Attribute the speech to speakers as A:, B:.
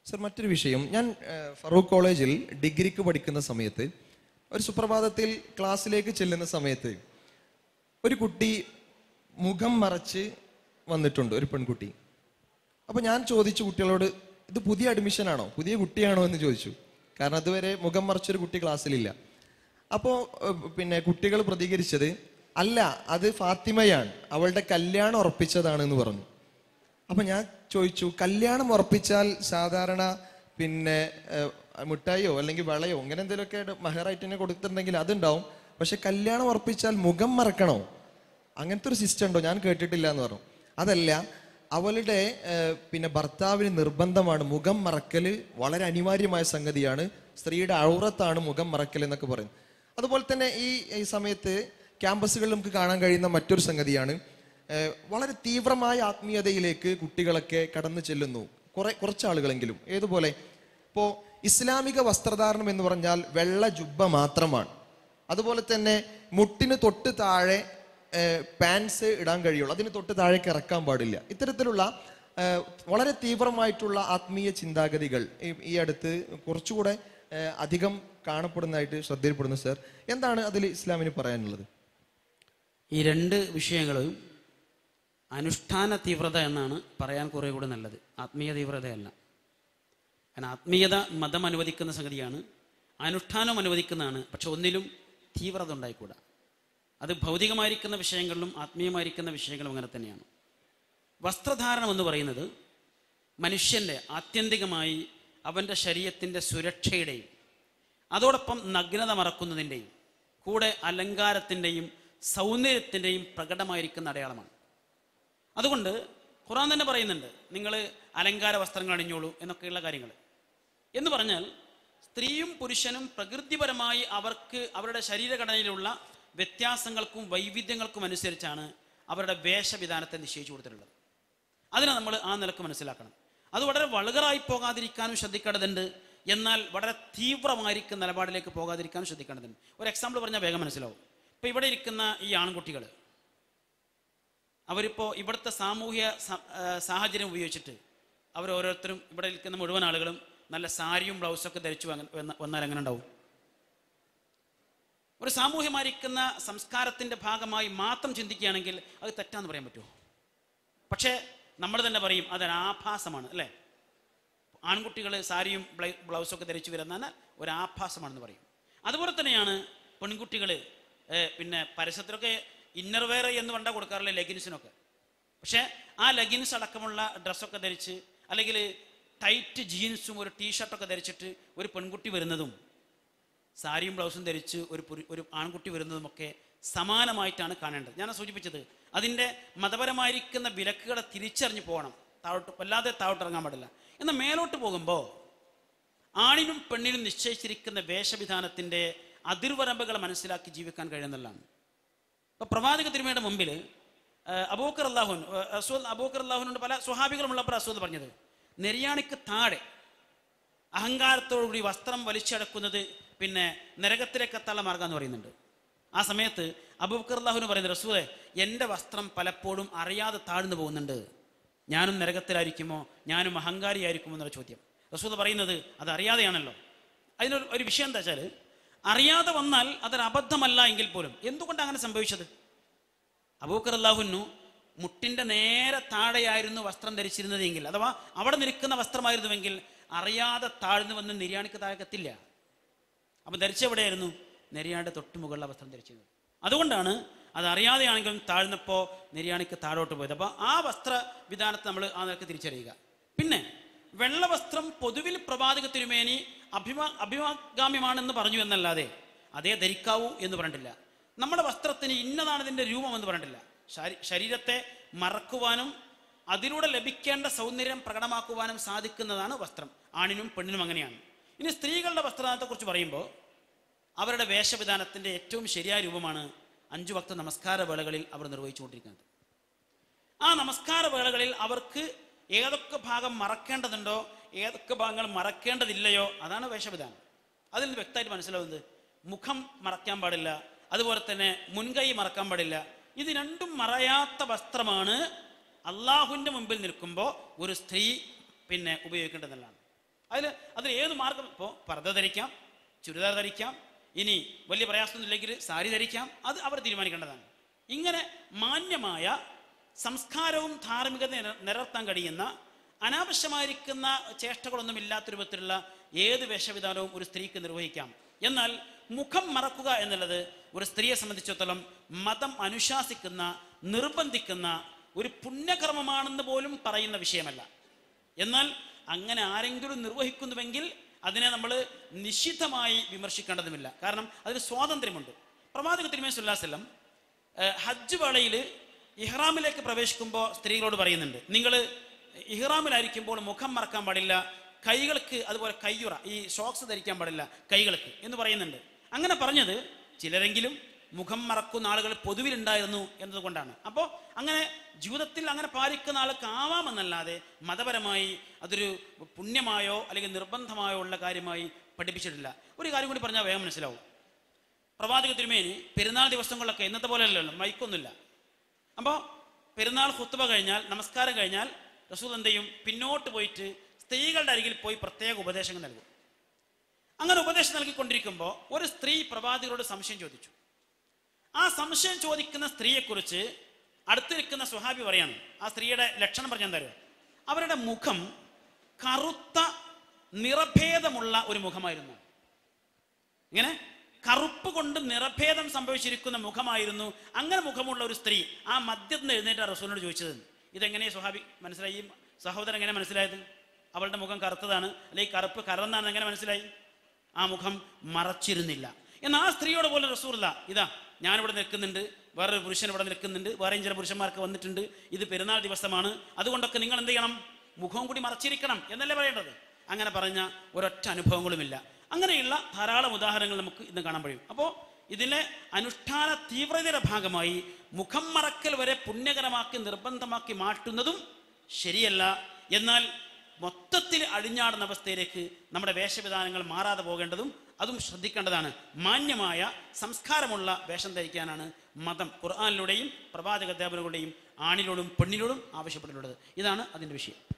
A: Sir മറ്റൊരു വിഷയം ഞാൻ ഏഹ്, ഫറൂഖ് കോളേജിൽ ഡിഗ്രിക്ക് പഠിക്കുന്ന സമയത്ത് ഒരു സുപ്രഭാതത്തിൽ ക്ലാസ്സിലേക്ക് ചെല്ലുന്ന സമയത്ത് ഒരു കുട്ടി മുഖം മറച്ച് വന്നിട്ടുണ്ട് ഒരു പെൺകുട്ടി അപ്പൊ ഞാൻ ചോദിച്ചു കുട്ടികളോട് ഇത് പുതിയ അഡ്മിഷൻ ആണോ പുതിയ കുട്ടിയാണോ എന്ന് ചോദിച്ചു കാരണം അതുവരെ മുഖം മറച്ചൊരു കുട്ടി ക്ലാസ്സിലില്ല അപ്പോൾ പിന്നെ കുട്ടികൾ പ്രതികരിച്ചത് അല്ല അത് ഫാത്തിമയാണ് അവളുടെ കല്യാണം ഉറപ്പിച്ചതാണ് എന്ന് പറഞ്ഞു അപ്പൊ ഞാൻ ചോദിച്ചു കല്യാണം ഉറപ്പിച്ചാൽ സാധാരണ പിന്നെ ഏഹ്, മിഠായിയോ അല്ലെങ്കിൽ വളയോ അങ്ങനെ എന്തെങ്കിലുമൊക്കെ മഹറായിട്ട് തന്നെ കൊടുത്തിട്ടുണ്ടെങ്കിൽ അതുണ്ടാവും പക്ഷെ കല്യാണം ഉറപ്പിച്ചാൽ മുഖം മറക്കണോ അങ്ങനത്തെ ഒരു സിസ്റ്റം ഉണ്ടോ ഞാൻ കേട്ടിട്ടില്ല എന്ന് പറഞ്ഞു അതല്ല അവളുടെ ഏഹ്, പിന്നെ ഭർത്താവിന് നിർബന്ധമാണ് മുഖം മറക്കല് വളരെ അനിവാര്യമായ സംഗതിയാണ് സ്ത്രീയുടെ ഔറത്താണ് മുഖം മറക്കൽ എന്നൊക്കെ പറയും അതുപോലെ തന്നെ ഈ ഈ സമയത്ത് ക്യാമ്പസുകളിൽ നമുക്ക് കാണാൻ കഴിയുന്ന മറ്റൊരു സംഗതിയാണ് ഏഹ് വളരെ തീവ്രമായ ആത്മീയതയിലേക്ക് കുട്ടികളൊക്കെ കടന്നു ചെല്ലുന്നു കുറെ കുറച്ച് ആളുകളെങ്കിലും ഏതുപോലെ ഇപ്പോൾ ഇസ്ലാമിക വസ്ത്രധാരണം എന്ന് പറഞ്ഞാൽ വെള്ള ജുബ്ബ മാത്രമാണ് അതുപോലെ തന്നെ മുട്ടിന് തൊട്ട് താഴെ പാൻസ് ഇടാൻ കഴിയുള്ളൂ അതിന് തൊട്ട് താഴേക്ക് ഇറക്കാൻ പാടില്ല ഇത്തരത്തിലുള്ള ഏഹ്, വളരെ തീവ്രമായിട്ടുള്ള ആത്മീയ ചിന്താഗതികൾ ഈ- ഈ അടുത്ത് കുറച്ചുകൂടെ ഏഹ്, അധികം കാണപ്പെടുന്നതായിട്ട് ശ്രദ്ധയിൽപ്പെടുന്നു സർ എന്താണ് അതിൽ ഇസ്ലാമിന് പറയാനുള്ളത്
B: ഈ രണ്ട് വിഷയങ്ങളും അനുഷ്ഠാന തീവ്രത എന്നാണ് പറയാൻ കുറേ കൂടെ നല്ലത് ആത്മീയ തീവ്രതയല്ല കാരണം ആത്മീയത മതം അനുവദിക്കുന്ന സംഗതിയാണ് അനുഷ്ഠാനം അനുവദിക്കുന്നതാണ് പക്ഷെ ഒന്നിലും തീവ്രത ഉണ്ടായിക്കൂടാ അത് ഭൗതികമായിരിക്കുന്ന വിഷയങ്ങളിലും ആത്മീയമായിരിക്കുന്ന വിഷയങ്ങളും അങ്ങനെ തന്നെയാണ് വസ്ത്രധാരണം എന്ന് പറയുന്നത് മനുഷ്യൻ്റെ ആത്യന്തികമായി അവൻ്റെ ശരീരത്തിൻ്റെ സുരക്ഷയുടെയും അതോടൊപ്പം നഗ്നത മറക്കുന്നതിൻ്റെയും കൂടെ അലങ്കാരത്തിൻ്റെയും സൗന്ദര്യത്തിൻ്റെയും പ്രകടമായിരിക്കുന്ന അടയാളമാണ് അതുകൊണ്ട് ഖുറാൻ തന്നെ പറയുന്നുണ്ട് നിങ്ങൾ അലങ്കാര വസ്ത്രങ്ങൾ അണിഞ്ഞോളൂ എന്നൊക്കെയുള്ള കാര്യങ്ങൾ എന്ന് പറഞ്ഞാൽ സ്ത്രീയും പുരുഷനും പ്രകൃതിപരമായി അവർക്ക് അവരുടെ ശരീരഘടനയിലുള്ള വ്യത്യാസങ്ങൾക്കും വൈവിധ്യങ്ങൾക്കും അനുസരിച്ചാണ് അവരുടെ വേഷവിധാനത്തെ നിശ്ചയിച്ചു കൊടുത്തിട്ടുള്ളത് അതിനെ നമ്മൾ ആ നിലക്ക് മനസ്സിലാക്കണം അത് വളരെ വളുകറായി പോകാതിരിക്കാനും ശ്രദ്ധിക്കേണ്ടതുണ്ട് എന്നാൽ വളരെ തീവ്രമായിരിക്കുന്ന നിലപാടിലേക്ക് പോകാതിരിക്കാനും ശ്രദ്ധിക്കേണ്ടതുണ്ട് ഒരു എക്സാമ്പിൾ പറഞ്ഞാൽ വേഗം മനസ്സിലാവും ഇപ്പൊ ഇവിടെ ഇരിക്കുന്ന ഈ ആൺകുട്ടികൾ അവരിപ്പോൾ ഇവിടുത്തെ സാമൂഹ്യ സ- ആ, സാഹചര്യം ഉപയോഗിച്ചിട്ട് അവർ ഓരോരുത്തരും ഇവിടെ ഇരിക്കുന്ന മുഴുവൻ ആളുകളും നല്ല സാരിയും ബ്ലൗസൊക്കെ ധരിച്ചു വന്ന- വന്ന- വന്നാൽ എങ്ങനെ ഉണ്ടാവും ഒരു സാമൂഹ്യമായിരിക്കുന്ന സംസ്കാരത്തിന്റെ ഭാഗമായി മാത്രം ചിന്തിക്കുകയാണെങ്കിൽ അത് തെറ്റാന്ന് പറയാൻ പറ്റുമോ പക്ഷേ നമ്മൾ തന്നെ പറയും അതൊരു ആഭാസമാണ് അല്ലേ ആൺകുട്ടികൾ സാരിയും ബ്ലൈ- ബ്ലൗസൊക്കെ ധരിച്ചു വരുന്ന ഒരു ആഭാസമാണെന്ന് പറയും അതുപോലെ തന്നെയാണ് പെൺകുട്ടികൾ പിന്നെ പരസ്യത്തിലൊക്കെ ഇന്നർ വെയർ എന്ന് പറഞ്ഞാൽ കൊടുക്കാറില്ല ലെഗിൻസിനൊക്കെ പക്ഷേ ആ ലെഗിൻസ് അടക്കമുള്ള ഡ്രസ്സൊക്കെ ധരിച്ച് അല്ലെങ്കിൽ ടൈറ്റ് ജീൻസും ഒരു ടീഷർട്ടൊക്കെ ധരിച്ചിട്ട് ഒരു പെൺകുട്ടി വരുന്നതും സാരിയും ബ്ലൗസും ധരിച്ച് ഒരു പുരു- ഒരു ആൺകുട്ടി വരുന്നതുമൊക്കെ സമാനമായിട്ടാണ് കാണേണ്ടത് ഞാൻ സൂചിപ്പിച്ചത് അതിൻ്റെ മതപരമായിരിക്കുന്ന വിലക്കുകളെ തിരിച്ചറിഞ്ഞു പോകണം താഴോട്ട് വല്ലാതെ താഴോട്ട് ഇറങ്ങാൻ പാടില്ല എന്നാൽ മേലോട്ട് പോകുമ്പോൾ ആണിനും പെണ്ണിനും നിശ്ചയിച്ചിരിക്കുന്ന വേഷവിധാനത്തിൻ്റെ അതിർവരമ്പുകൾ മനസ്സിലാക്കി ജീവിക്കാൻ കഴിയുന്നതാണ് ഇപ്പൊ പ്രവാചക തിരുമയുടെ മുമ്പിൽ അബൂക്കർ അള്ളാഹുൻ അസൂദ് അബൂക്കർ അള്ളാഹുനുണ്ട് പല സ്വഹാബികളുമുള്ളപ്പോൾ അസൂദ് പറഞ്ഞത് നെരിയാണിക്ക് താഴെ അഹങ്കാരത്തോടുകൂടി വസ്ത്രം വലിച്ചടക്കുന്നത് പിന്നെ നരകത്തിലേക്ക് എത്താനുള്ള മാർഗം എന്ന് പറയുന്നുണ്ട് ആ സമയത്ത് അബൂബക്കർ അള്ളാഹുന് പറയുന്നത് റസൂലെ എൻ്റെ വസ്ത്രം പലപ്പോഴും അറിയാതെ താഴ്ന്നു പോകുന്നുണ്ട് ഞാനും നരകത്തിലായിരിക്കുമോ ഞാനും അഹങ്കാരിയായിരിക്കുമോ എന്നുള്ള ചോദ്യം റസൂൽ പറയുന്നത് അത് അറിയാതെയാണല്ലോ അതിനൊരു ഒരു വിഷയം എന്താ വെച്ചാൽ അറിയാതെ വന്നാൽ അതൊരു അബദ്ധമല്ല എങ്കിൽ പോലും എന്തുകൊണ്ട് അങ്ങനെ സംഭവിച്ചത് അബൂക്കർ അള്ളാഹുനു മുട്ടിന്റെ നേരെ താഴെയായിരുന്നു വസ്ത്രം ധരിച്ചിരുന്നതെങ്കിൽ അഥവാ അവിടെ നിൽക്കുന്ന വസ്ത്രമായിരുന്നുവെങ്കിൽ അറിയാതെ താഴ്ന്നു വന്ന് നിര്യാണിക്ക് താഴെക്കെത്തില്ല അപ്പം ധരിച്ചെവിടെയായിരുന്നു നെരിയാണ്ട് തൊട്ട് മുകളിലെ വസ്ത്രം ധരിച്ചിരുന്നത് അതുകൊണ്ടാണ് അത് അറിയാതെയാണെങ്കിലും താഴ്ന്നപ്പോൾ നെരിയാണിക്ക് താഴോട്ട് പോയത് അപ്പോൾ ആ വസ്ത്ര വിധാനത്തെ നമ്മൾ ആ നിലക്ക് തിരിച്ചറിയുക പിന്നെ വെള്ള വസ്ത്രം പൊതുവിൽ പ്രവാചക തിരുമേനി അഭിമാ അഭിമാഗാമ്യമാണെന്ന് പറഞ്ഞു എന്നല്ലാതെ അതേ ധരിക്കാവൂ എന്ന് പറഞ്ഞിട്ടില്ല നമ്മുടെ വസ്ത്രത്തിന് ഇന്നതാണ് ഇതിൻ്റെ രൂപം എന്ന് പറഞ്ഞിട്ടില്ല ശാരി- ശരീരത്തെ മറക്കുവാനും അതിലൂടെ ലഭിക്കേണ്ട സൗന്ദര്യം പ്രകടമാക്കുവാനും സാധിക്കുന്നതാണ് വസ്ത്രം ആണിനും പെണ്ണിനും അങ്ങനെയാണ് ഇനി സ്ത്രീകളുടെ വസ്ത്രധാരണത്തെക്കുറിച്ച് പറയുമ്പോൾ അവരുടെ വേഷവിധാനത്തിൻ്റെ ഏറ്റവും ശരിയായ രൂപമാണ് അഞ്ചു വക്ത നമസ്കാര വേളകളിൽ അവർ നിർവഹിച്ചുകൊണ്ടിരിക്കുന്നത് ആ നമസ്കാര വേളകളിൽ അവർക്ക് ഏതൊക്കെ ഭാഗം മറക്കേണ്ടതുണ്ടോ ഏതൊക്കെ ഭാഗങ്ങൾ മറക്കേണ്ടതില്ലയോ അതാണ് വേഷവിധാനം അതിൽ നിന്ന് വ്യക്തമായിട്ട് മനസ്സിലാവുന്നത് മുഖം മറക്കാൻ പാടില്ല അതുപോലെ തന്നെ മുൻകൈ മറക്കാൻ പാടില്ല ഇത് രണ്ടും മറയാത്ത വസ്ത്രമാണ് അള്ളാഹുവിൻ്റെ മുമ്പിൽ നിൽക്കുമ്പോൾ ഒരു സ്ത്രീ പിന്നെ ഉപയോഗിക്കേണ്ടതെന്നുള്ളതാണ് അതിൽ അതിൽ ഏത് മാർഗം ഇപ്പോൾ പർദ്ദ ധരിക്കാം ചുരിദാർ ധരിക്കാം ഇനി വലിയ പ്രയാസമൊന്നുമില്ലെങ്കിൽ സാരി ധരിക്കാം അത് അവർ തീരുമാനിക്കേണ്ടതാണ് ഇങ്ങനെ മാന്യമായ സംസ്കാരവും ധാർമ്മികത നില- നിലനിർത്താൻ കഴിയുന്ന അനാവശ്യമായിരിക്കുന്ന ചേഷ്ടകളൊന്നും ഇല്ലാത്ത രൂപത്തിലുള്ള ഏത് വേഷവിധാനവും ഒരു സ്ത്രീക്ക് നിർവഹിക്കാം എന്നാൽ മുഖം മറക്കുക എന്നുള്ളത് ഒരു സ്ത്രീയെ സംബന്ധിച്ചിടത്തോളം മതം അനുശാസിക്കുന്ന നിർബന്ധിക്കുന്ന ഒരു പുണ്യകർമ്മമാണെന്ന് പോലും പറയുന്ന വിഷയമല്ല എന്നാൽ അങ്ങനെ ആരെങ്കിലും നിർവഹിക്കുന്നുവെങ്കിൽ അതിനെ നമ്മൾ നിഷിദ്ധമായി വിമർശിക്കേണ്ടതുമില്ല കാരണം അതിന് സ്വാതന്ത്ര്യമുണ്ട് പ്രവാചക തിരുമേ സുല്ലാസ്ലം ഹജ്ജ് വേളയിൽ ഇഹ്റാമിലേക്ക് പ്രവേശിക്കുമ്പോൾ സ്ത്രീകളോട് പറയുന്നുണ്ട് നിങ്ങൾ ഇഹ്റാമിലായിരിക്കുമ്പോൾ മുഖം മറക്കാൻ പാടില്ല കൈകൾക്ക് അതുപോലെ കയ്യുറ ഈ ഷോക്സ് ധരിക്കാൻ പാടില്ല കൈകൾക്ക് എന്ന് പറയുന്നുണ്ട് അങ്ങനെ പറഞ്ഞത് ചിലരെങ്കിലും മുഖം മറക്കുന്ന ആളുകൾ പൊതുവിലുണ്ടായിരുന്നു എന്നതുകൊണ്ടാണ് അപ്പോൾ അങ്ങനെ ജീവിതത്തിൽ അങ്ങനെ പാലിക്കുന്ന ആൾക്ക് ആവാമെന്നല്ലാതെ മതപരമായി അതൊരു പുണ്യമായോ അല്ലെങ്കിൽ നിർബന്ധമായോ ഉള്ള കാര്യമായി പഠിപ്പിച്ചിട്ടില്ല ഒരു കാര്യം കൂടി പറഞ്ഞാൽ വേഗം മനസ്സിലാവും പ്രവാചക തിരുമേനി പെരുന്നാൾ ദിവസങ്ങളിലൊക്കെ ഇന്നത്തെ പോലെ അല്ലല്ലോ മൈക്കൊന്നുമില്ല അപ്പോൾ പെരുന്നാൾ ഹുത്തുബ കഴിഞ്ഞാൽ നമസ്കാരം കഴിഞ്ഞാൽ റസൂൽ എന്ത് ചെയ്യും പിന്നോട്ട് പോയിട്ട് സ്ത്രീകളുടെ അരികിൽ പോയി പ്രത്യേക ഉപദേശങ്ങൾ നൽകും അങ്ങനെ ഉപദേശം നൽകിക്കൊണ്ടിരിക്കുമ്പോൾ ഒരു സ്ത്രീ പ്രവാചകരോട് സംശയം ചോദിച്ചു ആ സംശയം ചോദിക്കുന്ന സ്ത്രീയെക്കുറിച്ച് അടുത്തിരിക്കുന്ന സുഹാബി പറയാണ് ആ സ്ത്രീയുടെ ലക്ഷണം പറഞ്ഞാൽ എന്താ അറിയോ? അവരുടെ മുഖം കറുത്ത നിറഭേദമുള്ള ഒരു മുഖമായിരുന്നു ഇങ്ങനെ കറുപ്പ് കൊണ്ട് നിറഭേദം സംഭവിച്ചിരിക്കുന്ന മുഖമായിരുന്നു അങ്ങനെ മുഖമുള്ള ഒരു സ്ത്രീ ആ മദ്യത്തിന് എഴുന്നേറ്റ് റസൂലിനോട് ചോദിച്ചത് ഇതെങ്ങനെ സുഹാബി മനസ്സിലായി ഈ സഹോദരൻ എങ്ങനെ മനസ്സിലായത് അവളുടെ മുഖം കറുത്തതാണ് അല്ലെങ്കിൽ കറുപ്പ് കറന്നാണ് എങ്ങനെ മനസ്സിലായി ആ മുഖം മറച്ചിരുന്നില്ല എന്നാൽ ആ സ്ത്രീയോട് പോലും റസൂറില്ല ഇതാ ഞാനിവിടെ നിൽക്കുന്നുണ്ട് വേറൊരു പുരുഷൻ ഇവിടെ നിൽക്കുന്നുണ്ട് വേറെയും ചില പുരുഷന്മാർക്ക് വന്നിട്ടുണ്ട് ഇത് പെരുന്നാൾ ദിവസമാണ് അതുകൊണ്ടൊക്കെ നിങ്ങൾ എന്ത് ചെയ്യണം മുഖവും കൂടി മറച്ചിരിക്കണം എന്നല്ലേ പറയേണ്ടത് അങ്ങനെ പറഞ്ഞ ഒരൊറ്റ അനുഭവങ്ങളുമില്ല അങ്ങനെയുള്ള ധാരാളം ഉദാഹരണങ്ങൾ നമുക്ക് ഇന്ന് കാണാൻ കഴിയും അപ്പോൾ ഇതിലെ അനുഷ്ഠാന തീവ്രതയുടെ ഭാഗമായി മുഖം മറക്കൽ വരെ പുണ്യകരമാക്കി നിർബന്ധമാക്കി മാറ്റുന്നതും ശരിയല്ല എന്നാൽ മൊത്തത്തിൽ അഴിഞ്ഞാടുന്ന അവസ്ഥയിലേക്ക് നമ്മുടെ വേഷവിധാനങ്ങൾ മാറാതെ പോകേണ്ടതും അതും ശ്രദ്ധിക്കേണ്ടതാണ് മാന്യമായ സംസ്കാരമുള്ള വേഷം ധരിക്കാനാണ് മതം ഖുർആാനിലൂടെയും പ്രവാചക അധ്യാപനങ്ങളുടെയും ആണിലോടും പെണ്ണിലോടും ആവശ്യപ്പെട്ടിട്ടുള്ളത് ഇതാണ് അതിൻ്റെ വിഷയം